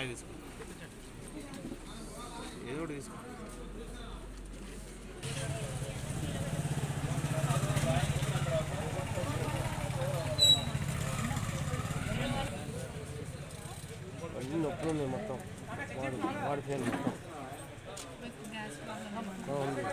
mic తీసుకో ఏదో ఒకటి తీసుకో అన్ని నొప్పులు ఉన్నాయి మొత్తం వాడి వాడి ఫ్యాన్ మొత్తం గ్యాస్ ప్రాబ్లం ఆ, ఉంది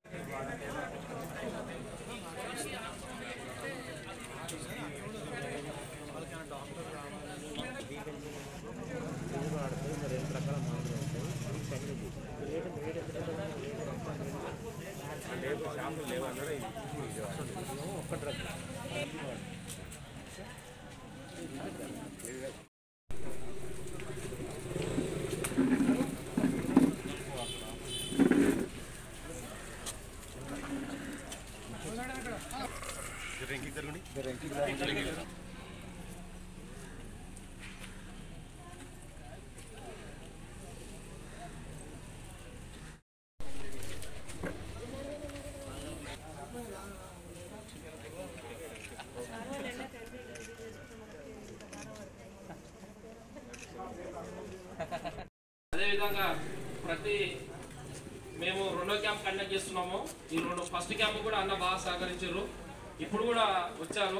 అదేవిధంగా ప్రతి మేము రెండో క్యాంప్ కండక్ట్ చేస్తున్నాము ఈ రెండు ఫస్ట్ క్యాంప్ కూడా అన్న బాగా సహకరించారు ఇప్పుడు కూడా వచ్చారు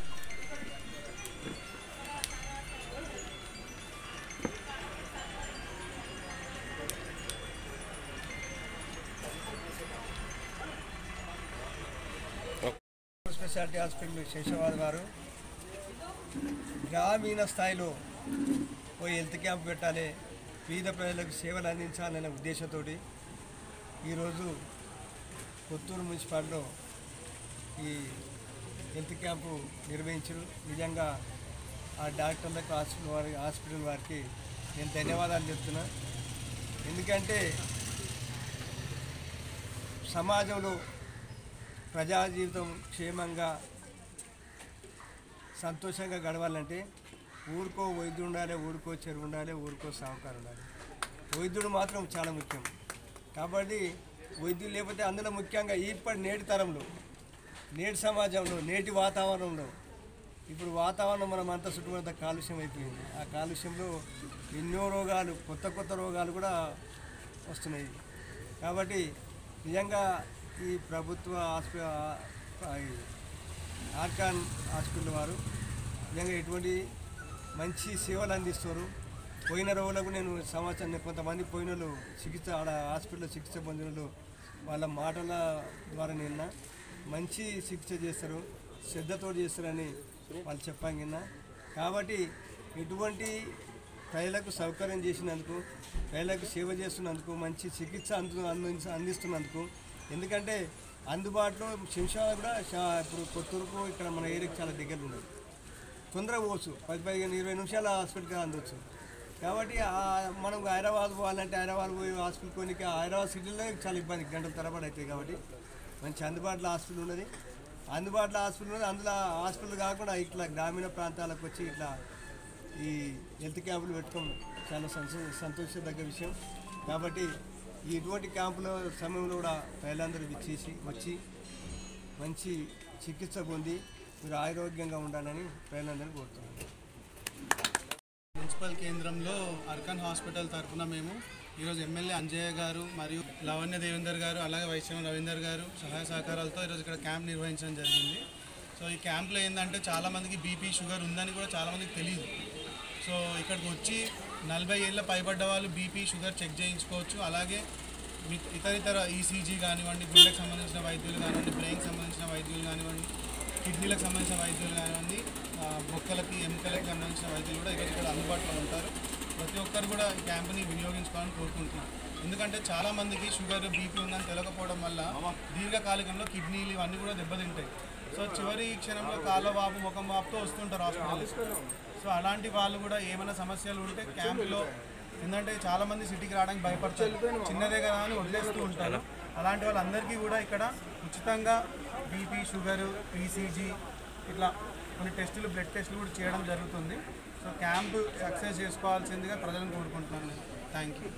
స్పెషాలిటీ హాస్పిటల్ శేషవాద్ గారు గ్రామీణ స్థాయిలో పోయి హెల్త్ క్యాంప్ పెట్టాలి పేద ప్రజలకు సేవలు అందించాలనే ఉద్దేశంతో ఈరోజు కొత్తూరు మున్సిపాలిటీలో ఈ హెల్త్ క్యాంపు నిర్వహించారు నిజంగా ఆ డాక్టర్లకు హాస్పిటల్ వారి హాస్పిటల్ వారికి నేను ధన్యవాదాలు చెప్తున్నా ఎందుకంటే సమాజంలో ప్రజా జీవితం క్షేమంగా సంతోషంగా గడవాలంటే ఊరికో వైద్యుడు ఉండాలి ఊరికో చెరువు ఉండాలి ఊరికో సాహుకారు ఉండాలి వైద్యుడు మాత్రం చాలా ముఖ్యం కాబట్టి వైద్యులు లేకపోతే అందులో ముఖ్యంగా ఇప్పటి నేటి తరంలో నేటి సమాజంలో నేటి వాతావరణంలో ఇప్పుడు వాతావరణం మనం అంతా చుట్టుపక్కల కాలుష్యం అయిపోయింది ఆ కాలుష్యంలో ఎన్నో రోగాలు కొత్త కొత్త రోగాలు కూడా వస్తున్నాయి కాబట్టి నిజంగా ఈ ప్రభుత్వ హాస్పిటల్ ఆర్కాన్ హాస్పిటల్ వారు నిజంగా ఎటువంటి మంచి సేవలు అందిస్తారు పోయిన రోజులకు నేను సమాచారం కొంతమంది పోయిన వాళ్ళు చికిత్స ఆడ హాస్పిటల్లో చికిత్స పొందిన వాళ్ళు వాళ్ళ మాటల ద్వారా నిన్న మంచి చికిత్స చేస్తారు శ్రద్ధతో చేస్తారని వాళ్ళు చెప్పాం కింద కాబట్టి ఎటువంటి ప్రజలకు సౌకర్యం చేసినందుకు ప్రజలకు సేవ చేస్తున్నందుకు మంచి చికిత్స అందు అందించ అందిస్తున్నందుకు ఎందుకంటే అందుబాటులో శంషాబాద్ కూడా శా- ఇప్పుడు కొత్తూరుకు ఇక్కడ మన ఏరియాకి చాలా దగ్గర ఉండదు తొందరగా పోవచ్చు పది పదిహేను ఇరవై నిమిషాల హాస్పిటల్కి అందవచ్చు కాబట్టి ఆ- మనం హైదరాబాద్ పోవాలంటే హైదరాబాద్ పోయి హాస్పిటల్ కొనికి హైదరాబాద్ సిటీలో చాలా ఇబ్బంది గంటల తరబడి అవుతాయి కాబట్టి మంచి అందుబాటులో హాస్పిటల్ ఉన్నది అందుబాటులో హాస్పిటల్ ఉన్నది అందులో హాస్పిటల్ కాకుండా ఇట్లా గ్రామీణ ప్రాంతాలకు వచ్చి ఇట్లా ఈ హెల్త్ క్యాంపులు పెట్టుకోవడం చాలా సంతో సంతోషదగ్గ విషయం కాబట్టి ఈ ఇటువంటి క్యాంపుల సమయంలో కూడా ప్రజలందరూ విచ్చేసి వచ్చి మంచి చికిత్స పొంది మీరు ఆరోగ్యంగా ఉండాలని ప్రజలందరినీ కోరుతున్నాను మున్సిపల్ కేంద్రంలో అర్కన్ హాస్పిటల్ తరఫున మేము ఈరోజు ఎమ్మెల్యే అంజయ్య గారు మరియు లవణ్య దేవేందర్ గారు అలాగే వైశ్యం రవీందర్ గారు సహాయ సహకారాలతో ఈరోజు ఇక్కడ క్యాంప్ నిర్వహించడం జరిగింది సో ఈ క్యాంప్లో ఏంటంటే చాలామందికి బీపీ షుగర్ ఉందని కూడా చాలామందికి తెలియదు సో ఇక్కడికి వచ్చి నలభై ఏళ్ళ పైబడ్డ వాళ్ళు బీపీ షుగర్ చెక్ చేయించుకోవచ్చు అలాగే మీ- ఇతర ఇతర ఈసీజీ కానివ్వండి గుండెకి సంబంధించిన వైద్యులు కానివ్వండి బ్రెయిన్కి సంబంధించిన వైద్యులు కానివ్వండి కిడ్నీలకు సంబంధించిన వైద్యులు కానివ్వండి ఆ, బొక్కలకి ఎముకలకి సంబంధించిన వైద్యులు కూడా ఇక్కడ ఇక్కడ అందుబాటులో ఉంటారు ప్రతి ఒక్కరు కూడా ఈ క్యాంప్ని వినియోగించుకోవాలని కోరుకుంటున్నాను ఎందుకంటే చాలా మందికి షుగర్ బీపీ ఉందని తెలియకపోవడం వల్ల దీర్ఘకాలికంలో కిడ్నీలు ఇవన్నీ కూడా దెబ్బతింటాయి సో చివరి క్షణంలో కాళ్ళ వాపు ముఖం వాపుతో వస్తుంటారు హాస్పిటల్ సో అలాంటి వాళ్ళు కూడా ఏమైనా సమస్యలు ఉంటే క్యాంప్లో ఎందుకంటే చాలా మంది సిటీకి రావడానికి భయపడతారు చిన్నదే కదా అని వదిలేస్తూ ఉంటారు అలాంటి వాళ్ళందరికీ కూడా ఇక్కడ ఉచితంగా బీపీ షుగర్ ఈసీజీ ఇట్లా కొన్ని టెస్టులు బ్లడ్ టెస్టులు కూడా చేయడం జరుగుతుంది సో క్యాంప్ సక్సెస్ చేసుకోవాల్సిందిగా ప్రజలను కోరుకుంటున్నాను థ్యాంక్ యూ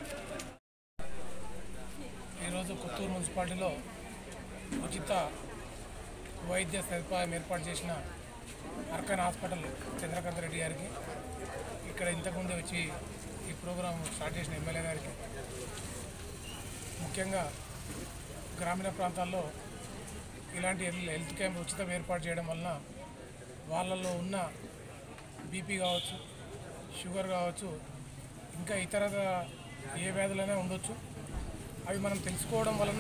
ఈరోజు పుత్తూరు మున్సిపాలిటీలో ఉచిత వైద్య సదుపాయం ఏర్పాటు చేసిన అర్కన్ హాస్పిటల్ చంద్రకాంత్ రెడ్డి గారికి ఇక్కడ ఇంతకుముందు వచ్చి ఈ ప్రోగ్రాం స్టార్ట్ చేసిన ఎమ్మెల్యే గారికి ముఖ్యంగా గ్రామీణ ప్రాంతాల్లో ఇలాంటి హెల్- హెల్త్ క్యాంప్ ఉచితం ఏర్పాటు చేయడం వలన వాళ్ళల్లో ఉన్న బీపీ కావచ్చు షుగర్ కావచ్చు ఇంకా ఇతర ఏ వ్యాధులైనా ఉండొచ్చు అవి మనం తెలుసుకోవడం వలన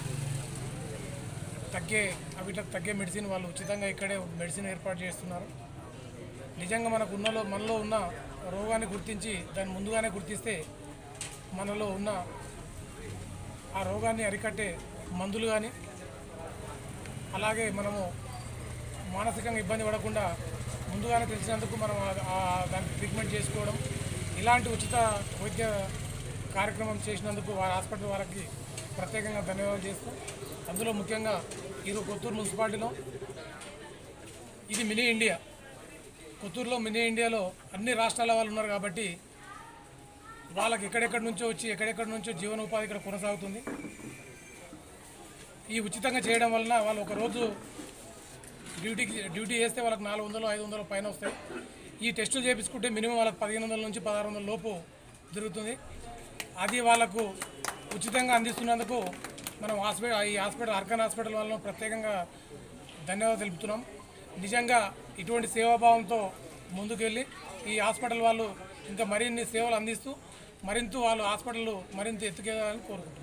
తగ్గే అవిట్లకు తగ్గే మెడిసిన్ వాళ్ళు ఉచితంగా ఇక్కడే మెడిసిన్ ఏర్పాటు చేస్తున్నారు నిజంగా మనకు ఉన్నలో మనలో ఉన్న రోగాన్ని గుర్తించి దాన్ని ముందుగానే గుర్తిస్తే మనలో ఉన్న ఆ రోగాన్ని అరికట్టే మందులు కానీ అలాగే మనము మానసికంగా ఇబ్బంది పడకుండా ముందుగానే తెలిసినందుకు మనం ఆ- ఆ దానికి ట్రీట్మెంట్ చేసుకోవడం ఇలాంటి ఉచిత వైద్య కార్యక్రమం చేసినందుకు వారి హాస్పిటల్ వారికి ప్రత్యేకంగా ధన్యవాదాలు చేస్తూ అందులో ముఖ్యంగా ఈరోజు కొత్తూరు మున్సిపాలిటీలో ఇది మినీ ఇండియా కొత్తూరులో మినీ ఇండియాలో అన్ని రాష్ట్రాల వాళ్ళు ఉన్నారు కాబట్టి వాళ్ళకి ఎక్కడెక్కడి నుంచో వచ్చి ఎక్కడెక్కడి నుంచో జీవనోపాధి ఇక్కడ కొనసాగుతుంది ఈ ఉచితంగా చేయడం వలన వాళ్ళు ఒక రోజు డ్యూటీకి డ్యూటీ చేస్తే వాళ్ళకి నాలుగు వందలు ఐదు వందలు పైన వస్తాయి ఈ టెస్టులు చేయించుకుంటే మినిమం వాళ్ళకి పదిహేను వందల నుంచి పదహారు వందల లోపు జరుగుతుంది అది వాళ్ళకు ఉచితంగా అందిస్తున్నందుకు మనం హాస్పిటల్ ఈ హాస్పిటల్ అర్కన్ హాస్పిటల్ వాళ్ళను ప్రత్యేకంగా ధన్యవాదాలు తెలుపుతున్నాం నిజంగా ఇటువంటి సేవాభావంతో ముందుకెళ్ళి ఈ హాస్పిటల్ వాళ్ళు ఇంకా మరిన్ని సేవలు అందిస్తూ మరింత వాళ్ళు హాస్పిటల్ మరింత ఎత్తుకేయాలని కోరుకుంటున్నాం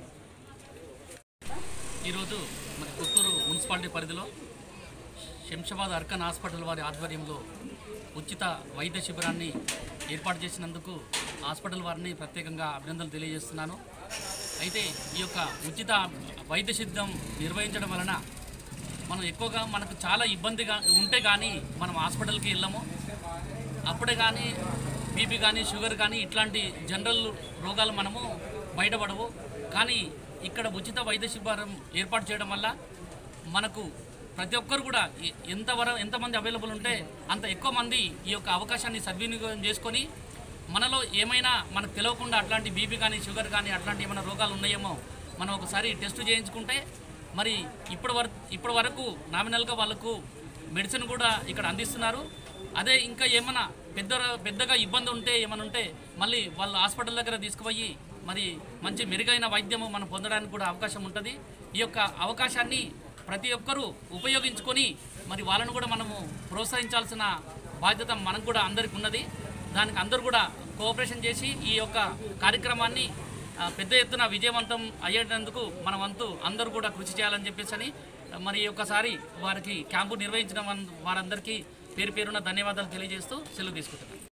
ఈరోజు మరి కొత్తూరు మున్సిపాలిటీ పరిధిలో శంషాబాద్ అర్కన్ హాస్పిటల్ వారి ఆధ్వర్యంలో ఉచిత వైద్య శిబిరాన్ని ఏర్పాటు చేసినందుకు హాస్పిటల్ వారిని ప్రత్యేకంగా అభినందనలు తెలియజేస్తున్నాను అయితే ఈ యొక్క ఉచిత వైద్య సిద్ధం నిర్వహించడం వలన మనం ఎక్కువగా మనకు చాలా ఇబ్బందిగా ఉంటే కానీ మనం హాస్పిటల్కి వెళ్ళము అప్పుడే కానీ బీపీ కానీ షుగర్ కానీ ఇట్లాంటి జనరల్ రోగాలు మనము బయటపడవు కానీ ఇక్కడ ఉచిత వైద్య శిబిరం ఏర్పాటు చేయడం వల్ల మనకు ప్రతి ఒక్కరు కూడా ఎ- ఎంతవరకు ఎంతమంది అవైలబుల్ ఉంటే అంత ఎక్కువ మంది ఈ యొక్క అవకాశాన్ని సద్వినియోగం చేసుకొని మనలో ఏమైనా మనకు తెలియకుండా అట్లాంటి బీపీ కానీ షుగర్ కానీ అట్లాంటి ఏమైనా రోగాలు ఉన్నాయేమో మనం ఒకసారి టెస్ట్ చేయించుకుంటే మరి ఇప్పటి వరకు ఇప్పటి వరకు నామినల్గా వాళ్ళకు మెడిసిన్ కూడా ఇక్కడ అందిస్తున్నారు అదే ఇంకా ఏమైనా పెద్ద పెద్దగా ఇబ్బంది ఉంటే ఏమైనా ఉంటే మళ్ళీ వాళ్ళ హాస్పిటల్ దగ్గర తీసుకుపోయి మరి మంచి మెరుగైన వైద్యము మనం పొందడానికి కూడా అవకాశం ఉంటుంది ఈ యొక్క అవకాశాన్ని ప్రతి ఒక్కరూ ఉపయోగించుకొని మరి వాళ్ళను కూడా మనము ప్రోత్సహించాల్సిన బాధ్యత మనకు కూడా అందరికి ఉన్నది దానికి అందరూ కూడా కోఆపరేషన్ చేసి ఈ యొక్క కార్యక్రమాన్ని ఆ, పెద్ద ఎత్తున విజయవంతం అయ్యేటందుకు మన వంతు అందరూ కూడా కృషి చేయాలని చెప్పేసి అని మరి ఒకసారి వారికి క్యాంపు నిర్వహించిన వారందరికీ పేరు పేరున ధన్యవాదాలు తెలియజేస్తూ సెలవు తీసుకుంటున్నాను